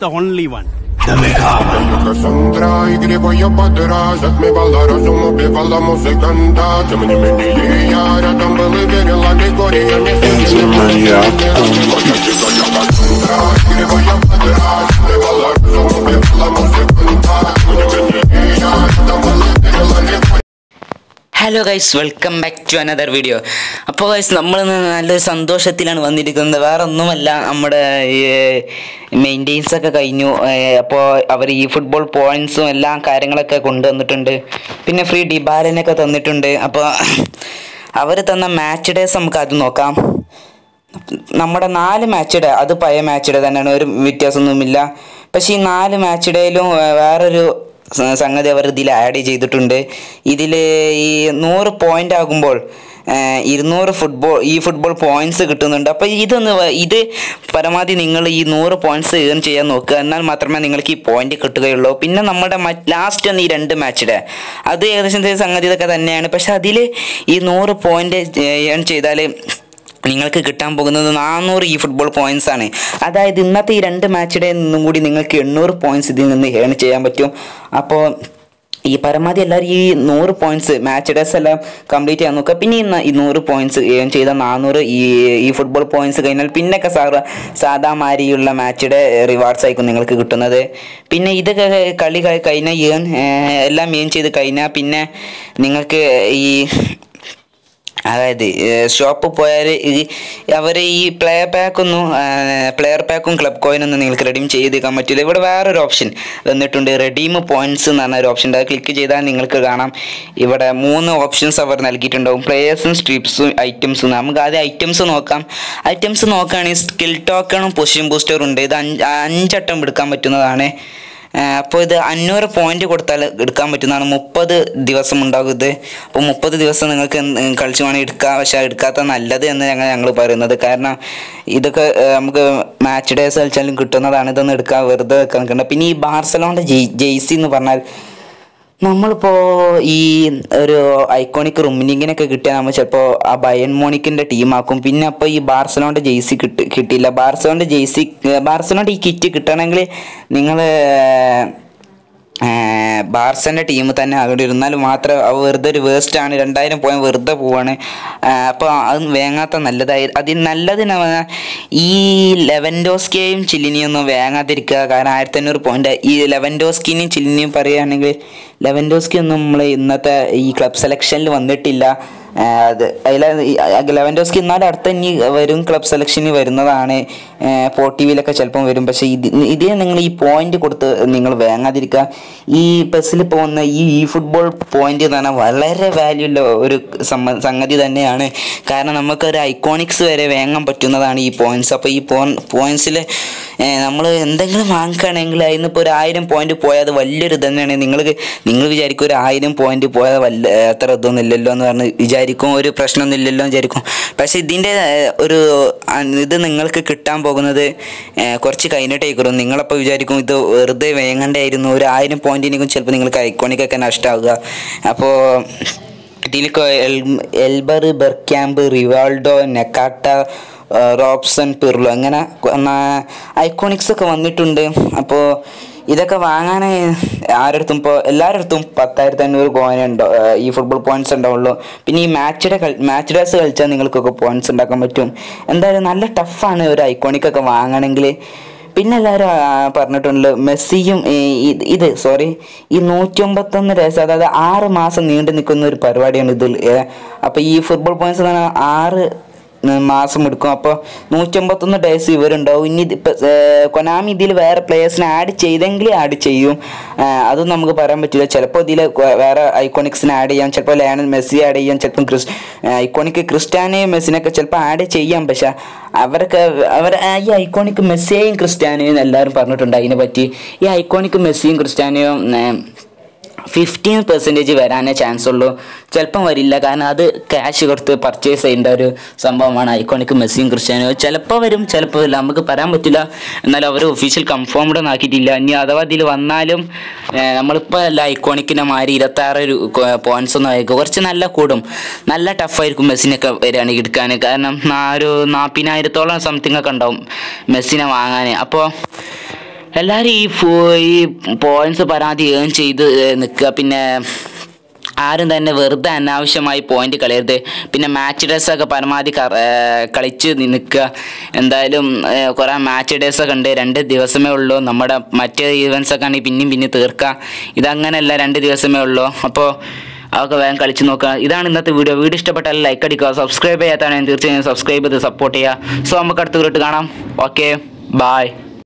the only one. Cassandra y griego yo pa' atrás Отмевала разум, убивала музыканта Тем не менее я рядом был и верил, а не горе Я не сидел, не Кассандра и griego yo pa' atrás Отмевала разум, убивала музыканта Тем не менее я рядом был и верил, а не горе hello guys welcome back to another video അപ്പോൾ guys നമ്മൾ നല്ലൊരു സന്തോഷത്തിലാണ് വന്നിരിക്കുന്നത് വേറെ ഒന്നുമല്ല നമ്മുടെ മെയിൻറ്റെയിൻസ് ഒക്കെ കഴിഞ്ഞു അപ്പോൾ അവർ ഈ ഫുട്ബോൾ പോയിന്റ്സും എല്ലാ കാര്യങ്ങളൊക്കെ കൊണ്ടുവന്നിട്ടുണ്ട് പിന്നെ ഫ്രീ ഡിബാലനൊക്കെ തന്നിട്ടുണ്ട് അപ്പോൾ അവർ തന്ന മാച്ച് ഡേസ് നമുക്ക് അത് നോക്കാം നമ്മുടെ നാല് മാച്ച് ഡേ അത് പഴയ മാച്ച് ഡേ തന്നെയാണ് ഒരു വ്യത്യാസമൊന്നുമില്ല പക്ഷേ ഈ നാല് മാച്ച് ഡേയിലും വേറൊരു സ- സംഗതി അവർ ഇതിൽ ആഡ് ചെയ്തിട്ടുണ്ട് ഇതിൽ ഈ നൂറ് പോയിന്റ് ആകുമ്പോൾ ഏഹ്, ഇരുന്നൂറ് ഫുട്ബോൾ ഈ ഫുട്ബോൾ പോയിന്റ്സ് കിട്ടുന്നുണ്ട് അപ്പോൾ ഇതൊന്ന് വ- ഇത് പരമാവധി നിങ്ങൾ ഈ നൂറ് പോയിന്റ്സ് ഏൺ ചെയ്യാൻ നോക്കുക എന്നാൽ മാത്രമേ നിങ്ങൾക്ക് ഈ പോയിന്റ് കിട്ടുകയുള്ളൂ പിന്നെ നമ്മുടെ ലാസ്റ്റ് ഒന്ന് ഈ രണ്ട് മാച്ചിടെ അത് ഏകദേശം ഇതേ സംഗതി ഇതൊക്കെ തന്നെയാണ് പക്ഷെ അതിൽ ഈ നൂറ് പോയിന്റ് ഏൺ ചെയ്താൽ നിങ്ങൾക്ക് കിട്ടാൻ പോകുന്നത് നാനൂറ് ഈ ഫുട്ബോൾ പോയിന്റ്സ് ആണ് അതായത് ഇന്നത്തെ ഈ രണ്ട് മാച്ചിടെ നിന്നും കൂടി നിങ്ങൾക്ക് എണ്ണൂറ് പോയിന്റ്സ് ഇതിൽ നിന്ന് ഏൺ ചെയ്യാൻ പറ്റും അപ്പോൾ ഈ പരമാവധി എല്ലാവരും ഈ നൂറ് പോയിന്റ്സ് മാച്ച് ഡേസ് എല്ലാം കംപ്ലീറ്റ് ചെയ്യാൻ നോക്കുക പിന്നെ ഈ ന- ഈ നൂറ് പോയിന്റ്സ് ഏൺ ചെയ്ത നാനൂറ് ഈ ഈ ഫുട്ബോൾ പോയിന്റ്സ് കഴിഞ്ഞാൽ പിന്നൊക്കെ സാധാ സാധാ മാതിരിയുള്ള മാച്ചിയുടെ റിവാർഡ്സ് ആയിരിക്കും നിങ്ങൾക്ക് കിട്ടുന്നത് പിന്നെ ഇതൊക്കെ കളി കഴി- കഴിഞ്ഞാൽ ഏൺ എല്ലാം ഏൺ ചെയ്ത് കഴിഞ്ഞാൽ പിന്നെ നിങ്ങൾക്ക് ഈ അതായത് ഷോപ്പ് പോയാൽ ഈ അവർ ഈ പ്ലെയർ പാക്കൊന്നും പ്ലെയർ പാക്കും ക്ലബ് കോയിനൊന്നും നിങ്ങൾക്ക് റെഡീം ചെയ്തെടുക്കാൻ പറ്റില്ല ഇവിടെ വേറൊരു ഓപ്ഷൻ വന്നിട്ടുണ്ട് റെഡീം പോയിന്റ്സ് എന്ന് പറഞ്ഞ ഒരു ഓപ്ഷൻ ഉണ്ട് അത് ക്ലിക്ക് ചെയ്താൽ നിങ്ങൾക്ക് കാണാം ഇവിടെ മൂന്ന് ഓപ്ഷൻസ് അവർ നൽകിയിട്ടുണ്ടാവും പ്ലേയേഴ്സും സ്ട്രിപ്സും ഐറ്റംസും നമുക്ക് ആദ്യം ഐറ്റംസ് നോക്കാം ഐറ്റംസ് നോക്കുകയാണെങ്കിൽ സ്കിൽ ടോക്കണും പൊസിഷൻ ബൂസ്റ്ററും ഉണ്ട് ഇത് അഞ്ച് അഞ്ചട്ടം എടുക്കാൻ പറ്റുന്നതാണ് അപ്പോൾ ഇത് അഞ്ഞൂറ് പോയിന്റ് കൊടുത്താൽ എടുക്കാൻ പറ്റുന്നതാണ് മുപ്പത് ദിവസം ഉണ്ടാകും ഇത് അപ്പോൾ മുപ്പത് ദിവസം നിങ്ങൾക്ക് എന്ത് കളിച്ച് വേണമെങ്കിൽ എടുക്കാം പക്ഷെ എടുക്കാത്ത നല്ലത് എന്ന് ഞങ്ങൾ ഞങ്ങൾ പറയുന്നത് കാരണം ഇതൊക്കെ ഏഹ്, നമുക്ക് മാച്ച് ഡേസ് കളിച്ചാലും കിട്ടുന്നതാണ് ഇതൊന്നും എടുക്കാൻ വെറുതെ വെക്കാൻ നിൽക്കണ്ട പിന്നെ ഈ ബാർസലോണിൻ്റെ ജെയ് ജെയ്സി എന്ന് പറഞ്ഞാൽ നമ്മളിപ്പോൾ ഈ ഒരു ഐക്കോണിക് റുമിനിങ്ങിനൊക്കെ കിട്ടിയാൽ നമ്മൾ ചിലപ്പോൾ ആ ബയൺ മോണിക്കിൻ്റെ ടീമാക്കും പിന്നെ അപ്പോൾ ഈ ബാർസലോണിൻ്റെ ജെയ്സി കിട്ടി കിട്ടിയില്ല ബാർസലോണിൻ്റെ ജെയ്സി ബാർസലോണിൻ്റെ ഈ കിറ്റ് കിട്ടണമെങ്കിൽ നിങ്ങൾ ബാർസൻ്റെ ടീം തന്നെ അവിടെ ഇരുന്നാൽ മാത്രം അത് വെറുതെ ഒരു വേസ്റ്റ് ആണ് രണ്ടായിരം പോയിന്റ് വെറുതെ പോവാണ് അപ്പോൾ അത് വേങ്ങാത്ത നല്ലതായി അതിന് നല്ലതിന് പറഞ്ഞാൽ ഈ ലെവൻഡോസ്കിയെയും ചില്ലിനെയും ഒന്നും വേങ്ങാതിരിക്കുക കാരണം ആയിരത്തി അഞ്ഞൂറ് പോയിന്റ് ഈ ലെവൻഡോസ്കിനെയും ചില്ലിനെയും പറയുകയാണെങ്കിൽ ലെവൻഡോസ്കി ഒന്നും നമ്മൾ ഇന്നത്തെ ഈ ക്ലബ് സെലക്ഷനിൽ വന്നിട്ടില്ല ആ, അത് അതിൽ ലെവൻഡോസ്കി എന്നാലും അടുത്ത ഇനി വരും ക്ലബ് സെലക്ഷനിൽ വരുന്നതാണ് പോർട്ടിവിയിലൊക്കെ ചിലപ്പം വരും പക്ഷേ ഇത് ഇതിന് നിങ്ങൾ ഈ പോയിന്റ് കൊടുത്ത് നിങ്ങൾ വേങ്ങാതിരിക്കുക ഈ ബസ്സിൽ പോകുന്ന ഈ ഈ ഫുട്ബോൾ പോയിന്റ് എന്ന് പറഞ്ഞാൽ വളരെ വാല്യൂ ഉള്ള ഒരു സമ്മ സംഗതി തന്നെയാണ് കാരണം നമുക്കൊരു ഐക്കോണിക്സ് വരെ വേങ്ങാൻ പറ്റുന്നതാണ് ഈ പോയിന്റ്സ് അപ്പോൾ ഈ പോയിന്റ്സിൽ നമ്മൾ എന്തെങ്കിലും വാങ്ങിക്കുകയാണെങ്കിൽ അതിന് ഇപ്പോൾ ഒരു ആയിരം പോയിന്റ് പോയാൽ അത് വലിയൊരു ഇത് തന്നെയാണ് നിങ്ങൾ നിങ്ങൾ വിചാരിക്കും ഒരു ആയിരം പോയിന്റ് പോയാൽ വല്ല അത്ര ഇതൊന്നും ഇല്ലല്ലോ എന്ന് പറഞ്ഞ് വിചാരിക്കും ഒരു പ്രശ്നമൊന്നും ഇല്ലല്ലോ എന്ന് വിചാരിക്കും പക്ഷെ ഇതിൻ്റെ ഏഹ്, ഒരു അ- ഇത് നിങ്ങൾക്ക് കിട്ടാൻ പോകുന്നത് ഏഹ്, കുറച്ച് കഴിഞ്ഞിട്ടേക്കും നിങ്ങളപ്പോൾ വിചാരിക്കും ഇത് വെറുതെ വേങ്ങണ്ടായിരുന്നു ഒരു ആയിരം പോയിന്റിനേക്കും ചിലപ്പോൾ നിങ്ങൾക്ക് ഐക്കോണിക്കൊക്കെ നഷ്ടമാവുക അപ്പോൾ ഇതിൽ എൽബർ ബെർക്യാമ്പ് റിവാൾഡോ നെക്കാട്ട ആ, റോബ്സൺ പിർലോ അങ്ങനെ ഐക്കോണിക്സ് ഒക്കെ വന്നിട്ടുണ്ട് അപ്പോൾ ഇതൊക്കെ വാങ്ങാൻ ആരടുത്തും ഇപ്പോൾ എല്ലാവരുടെ പത്തായിരത്തി അഞ്ഞൂറ് കോയിൻ ഉണ്ടോ ആ, ഈ ഫുട്ബോൾ പോയിന്റ്സ് ഉണ്ടാവുള്ളൂ പിന്നെ ഈ മാച്ചിടെ മാച്ച് ഡേസ് കളിച്ചാൽ നിങ്ങൾക്കൊക്കെ പോയിന്റ്സ് ഉണ്ടാക്കാൻ പറ്റും എന്തായാലും നല്ല ടഫാണ് ഒരു ഐക്കോണിക് ഒക്കെ വാങ്ങണമെങ്കിൽ പിന്നെ എല്ലാവരും ആ, പറഞ്ഞിട്ടുണ്ട് മെസ്സിയും ഈ ഇത് ഇത് സോറി ഈ നൂറ്റി ഒമ്പത്തൊന്ന് ദിവസം അതായത് ആറ് മാസം നീണ്ടു നിൽക്കുന്ന ഒരു പരിപാടിയാണ് ഇതിൽ അപ്പോൾ ഈ ഫുട്ബോൾ പോയിന്റ്സ് എന്ന് പറഞ്ഞാൽ ആറ് ഉം, മാസം എടുക്കും അപ്പോൾ നൂറ്റമ്പത്തൊന്ന് ഡേയ്സ് ഇവരുണ്ടാവും ഇനി ഇപ്പം കൊനാമി ഇതിൽ വേറെ പ്ലേയേഴ്സിനെ ആഡ് ചെയ്തെങ്കിൽ ആഡ് ചെയ്യും ആ, അതൊന്നും നമുക്ക് പറയാൻ പറ്റില്ല ചിലപ്പോൾ ഇതിൽ വേറെ ഐക്കോണിക്സിനെ ആഡ് ചെയ്യാം ചിലപ്പോൾ ലയണൽ മെസ്സി ആഡ് ചെയ്യാം ചിലപ്പം ക്രിസ് ഐക്കോണിക് ക്രിസ്ത്യാനെയും മെസ്സിനൊക്കെ ചിലപ്പോൾ ആഡ് ചെയ്യാം പക്ഷെ അവരൊക്കെ അവർ ഈ ഐക്കോണിക് മെസ്സിയെയും ക്രിസ്ത്യാനെയും എല്ലാവരും പറഞ്ഞിട്ടുണ്ട് അതിനെ പറ്റി ഈ ഐക്കോണിക് മെസ്സിയും ക്രിസ്ത്യാനെയും ഏർ, ഫിഫ്റ്റീൻ പെർസെൻറ്റേജ് വരാനേ ചാൻസ് ഉള്ളൂ ചിലപ്പം വരില്ല കാരണം അത് ക്യാഷ് കൊടുത്ത് പർച്ചേസ് ചെയ്യേണ്ട ഒരു സംഭവമാണ് ഐക്കോണിക് മെസ്സിയും ക്രിസ്ത്യാനോ ചിലപ്പോൾ വരും ചിലപ്പോൾ ഇല്ല നമുക്ക് പറയാൻ പറ്റില്ല എന്നാലും അവർ ഒഫീഷ്യൽ കൺഫേംഡ് ഒന്നും ആക്കിയിട്ടില്ല ഇനി അഥവാ ഇതിൽ വന്നാലും ഏഹ്, നമ്മളിപ്പോൾ അല്ല ഐക്കോണിക്കിനെ മാറി ഇരുപത്താറ് ഒരു പോയിന്റ്സ് ഒന്നും ആയിരിക്കും കുറച്ച് നല്ല കൂടും നല്ല ടഫായിരിക്കും മെസ്സിനൊക്കെ വരികയാണെങ്കിൽ എടുക്കാൻ കാരണം നാ- ഒരു നാൽപ്പതിനായിരത്തോളം സംതിങ് ഒക്കെ ഉണ്ടാവും മെസ്സിനെ വാങ്ങാൻ അപ്പോൾ എല്ലാവരും ഈ ഫോ ഈ പോയിന്റ്സ് പരാതി ഏൺ ചെയ്ത് നിൽക്കുക പിന്നെ ആരും തന്നെ വെറുതെ അനാവശ്യമായി പോയിന്റ് കളയരുത് പിന്നെ മാച്ച് ഡേസ് ഒക്കെ പരമാവധി ക- ഏർ കളിച്ച് നിൽക്കുക എന്തായാലും ഏർ കുറേ മാച്ച് ഡേസ് ഒക്കെ ഉണ്ട് രണ്ട് ദിവസമേ ഉള്ളൂ നമ്മുടെ മറ്റേ ഈവൻസ് ഒക്കെ ആണെങ്കിൽ പിന്നെയും പിന്നെ തീർക്കുക ഇതങ്ങനെയല്ല രണ്ട് ദിവസമേ ഉള്ളൂ അപ്പോൾ അതൊക്കെ വേഗം കളിച്ച് നോക്കുക ഇതാണ് ഇന്നത്തെ വീഡിയോ വീഡിയോ ഇഷ്ടപ്പെട്ടാൽ ലൈക്ക് അടിക്കുക സബ്സ്ക്രൈബ് ചെയ്യാത്തതാണ് തീർച്ചയായും സബ്സ്ക്രൈബ് ചെയ്ത് സപ്പോർട്ട് ചെയ്യുക സോ നമുക്ക് അടുത്ത വീട്ട് കാണാം ഓക്കെ ബായ്